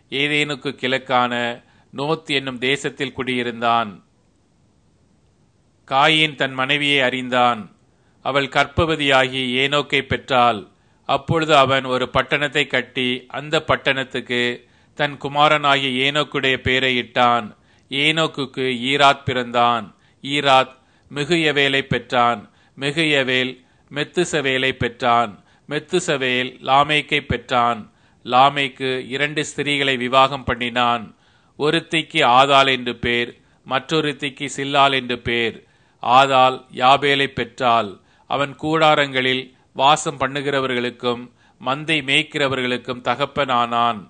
ஏதேனுக்கு கிழக்கான north என்னும் தேசத்தில் குடியிருந்தான் coin தன் மனைவியை அறிந்தான் அவள் கற்பவதியாகி ஏனோக்கை பெற்றாள் அப்பொழுது அவன் ஒரு பட்டணத்தை கட்டி அந்த பட்டணத்துக்கு தன் குமாரனாகிய ஏனோக்குடைய பெயரை இட்டான் ஏனோக்குக்கு ஈராத் பிறந்தான் ஈராத் மிகுயவேலை பெற்றான் மிகுயவேல் மெத்துசவேலை பெற்றான் மெத்துசவேல் லாமேக்கை பெற்றான் லாமேக்கு இரண்டு ஸ்திரீகளை விவாகம் பண்ணினான் ஒருத்திக்கு ஆதாள் என்று பேர் மற்றொருத்திக்கு சில்லாள் என்று பேர் ஆதாள் யாபேலை பெற்றாள் அவன் கூடாரங்களில் வாசம் பண்ணுகிறவர்களுக்கும் மந்தை மேய்க்கிறவர்களுக்கும் தகப்பனானான்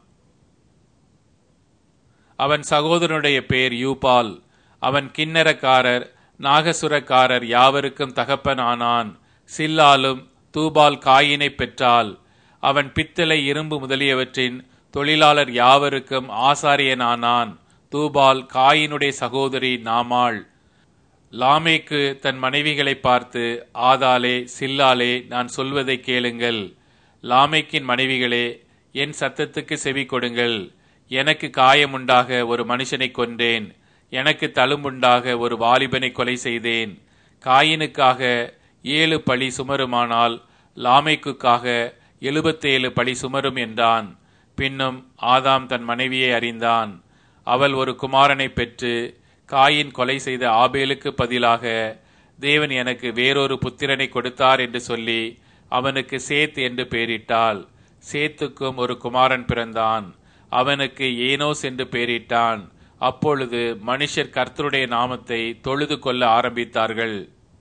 அவன் சகோதரனுடைய பேர் யூபால் அவன் கிண்ணரக்காரர் நாகசுரக்காரர் யாவருக்கும் தகப்பனானான் சில்லாலும் தூபால் காயினை பெற்றாள் அவன் பித்தளை இரும்பு முதலியவற்றின் தொழிலாளர் யாவருக்கும் ஆசாரியனானான் தூபால் காயினுடைய சகோதரி நாமாள் லாமேக்கு தன் மனைவிகளை பார்த்து ஆதாலே சில்லாலே நான் சொல்வதை கேளுங்கள் லாமேக்கின் மனைவிகளே என் சத்தத்துக்கு செவி கொடுங்கள் எனக்கு காயமுண்டாக ஒரு மனுஷனை கொன்றேன் எனக்கு தழும்புண்டாக ஒரு வாலிபனை கொலை செய்தேன் காயினுக்காக ஏழு பழி சுமருமானால் லாமைக்குக்காக எழுபத்தேழு பழி சுமரும் என்றான் பின்னும் ஆதாம் தன் மனைவியை அறிந்தான் அவள் ஒரு குமாரனை பெற்று காயின் கொலை செய்த ஆபேலுக்கு பதிலாக தேவன் எனக்கு வேறொரு புத்திரனை கொடுத்தார் என்று சொல்லி அவனுக்கு சேத் என்று பெயரிட்டாள் சேத்துக்கும் ஒரு குமாரன் பிறந்தான் அவனுக்கு ஏனோஸ் என்று பெயரிட்டான் அப்பொழுது மனுஷர் கர்த்தருடைய நாமத்தை தொழுது கொள்ள ஆரம்பித்தார்கள்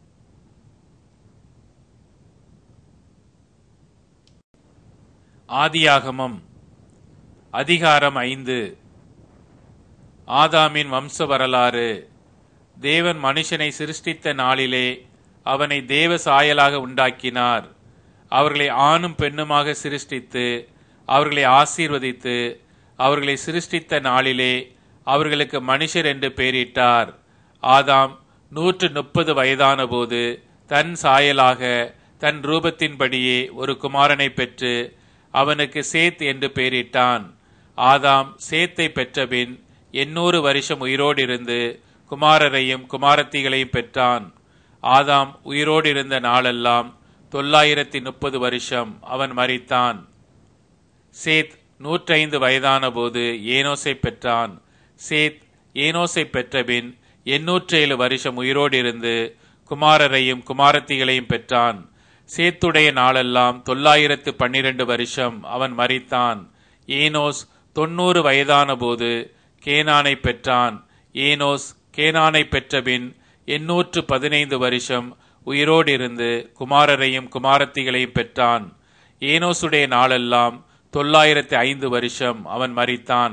ஆதியாகமம் அதிகாரம் ஐந்து ஆதாமின் வம்ச வரலாறு தேவன் மனுஷனை சிருஷ்டித்த நாளிலே அவனை தேவ சாயலாக உண்டாக்கினார் அவர்களை ஆணும் பெண்ணுமாக சிருஷ்டித்து அவர்களை ஆசீர்வதித்து அவர்களை சிருஷ்டித்த நாளிலே அவர்களுக்கு மனுஷர் என்று பெயரிட்டார் ஆதாம் நூற்று முப்பது வயதான போது தன் சாயலாக தன் ரூபத்தின்படியே ஒரு குமாரனை பெற்று அவனுக்கு சேத் என்று பெயரிட்டான் ஆதாம் சேத்தை பெற்றபின் எண்ணூறு வருஷம் உயிரோடு இருந்து குமாரரையும் குமாரத்திகளையும் பெற்றான் ஆதாம் உயிரோடு இருந்த நாளெல்லாம் தொள்ளாயிரத்தி முப்பது வருஷம் அவன் மறித்தான் சேத் நூற்றைந்து வயதான போது ஏனோசை பெற்றான் சேத் ஏனோசை பெற்றபின் எண்ணூற்றேழு வருஷம் உயிரோடு இருந்து குமாரரையும் குமாரத்திகளையும் பெற்றான் சேத்துடைய நாளெல்லாம் தொள்ளாயிரத்து பன்னிரண்டு வருஷம் அவன் மறித்தான் ஏனோஸ் தொன்னூறு வயதான போது கேனானை பெற்றான் ஏனோஸ் கேனானை பெற்றபின் எண்ணூற்று பதினைந்து வருஷம் உயிரோடு இருந்து குமாரரையும் குமாரத்திகளையும் பெற்றான் ஏனோசுடைய நாளெல்லாம் தொள்ளாயிரத்தி ஐந்து வருஷம் அவன் மறித்தான்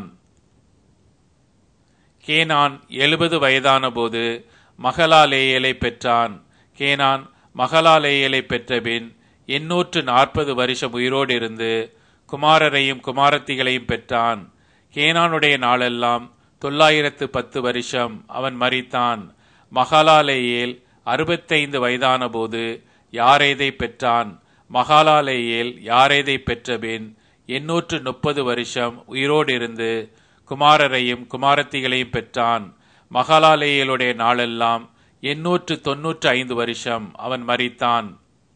கேனான் எழுபது வயதான போது மகளாலேயலை பெற்றான் கேனான் மகளாலேயலை பெற்றபின் எண்ணூற்று நாற்பது வருஷம் உயிரோடு இருந்து குமாரரையும் குமாரத்திகளையும் பெற்றான் கேனானுடைய நாளெல்லாம் தொள்ளாயிரத்து பத்து வருஷம் அவன் மறித்தான் மகாலாலேயேல் அறுபத்தைந்து வயதான போது யாரேதை பெற்றான் மகாலாலேயேல் யாரேதை பெற்றபின் எண்ணூற்று முப்பது வருஷம் உயிரோடு இருந்து குமாரரையும் குமாரத்திகளையும் பெற்றான் மகாலாலேயலுடைய நாளெல்லாம் எண்ணூற்று தொன்னூற்று ஐந்து வருஷம் அவன் மறித்தான்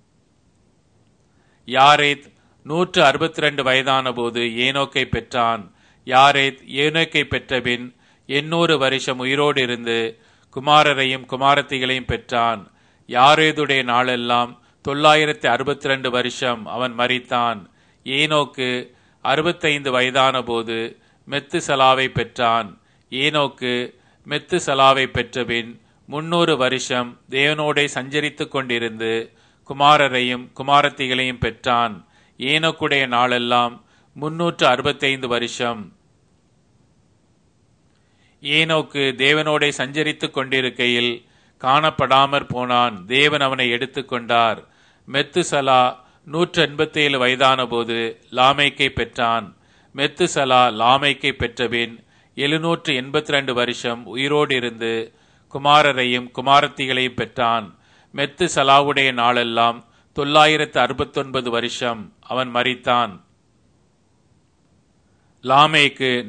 யாரேத் நூற்று அறுபத்தி ரெண்டு வயதான போது ஏனோக்கை பெற்றான் யாரேத் ஏனோக்கை பெற்றபின் எண்ணூறு வருஷம் உயிரோடு இருந்து குமாரரையும் குமாரத்திகளையும் பெற்றான் யாரேதுடைய நாளெல்லாம் தொள்ளாயிரத்தி அறுபத்தி ரெண்டு வருஷம் அவன் மறித்தான் ஏனோக்கு அறுபத்தைந்து வயதான போது மெத்து சலாவை பெற்றான் ஏனோக்கு மெத்து சலாவை பெற்றபின் முன்னூறு வருஷம் தேவனோடே சஞ்சரித்துக் கொண்டிருந்து குமாரரையும் குமாரத்திகளையும் பெற்றான் ஏனோக்குடைய நாளெல்லாம் முன்னூற்று அறுபத்தைந்து வருஷம் ஏனோக்கு தேவனோடே சஞ்சரித்துக் கொண்டிருக்கையில் காணப்படாமற் போனான் தேவன் அவனை எடுத்துக்கொண்டார் மெத்துசலா நூற்று எண்பத்தி ஏழு வயதான போது லாமைக்கை பெற்றான் மெத்துசலா லாமைக்கை பெற்றபின் எழுநூற்று எண்பத்தி ரெண்டு வருஷம் உயிரோடு இருந்து குமாரரையும் குமாரத்திகளையும் பெற்றான் மெத்து சலாவுடைய நாளெல்லாம் தொள்ளாயிரத்து அறுபத்தொன்பது வருஷம் அவன் மறித்தான் லாமேக்கு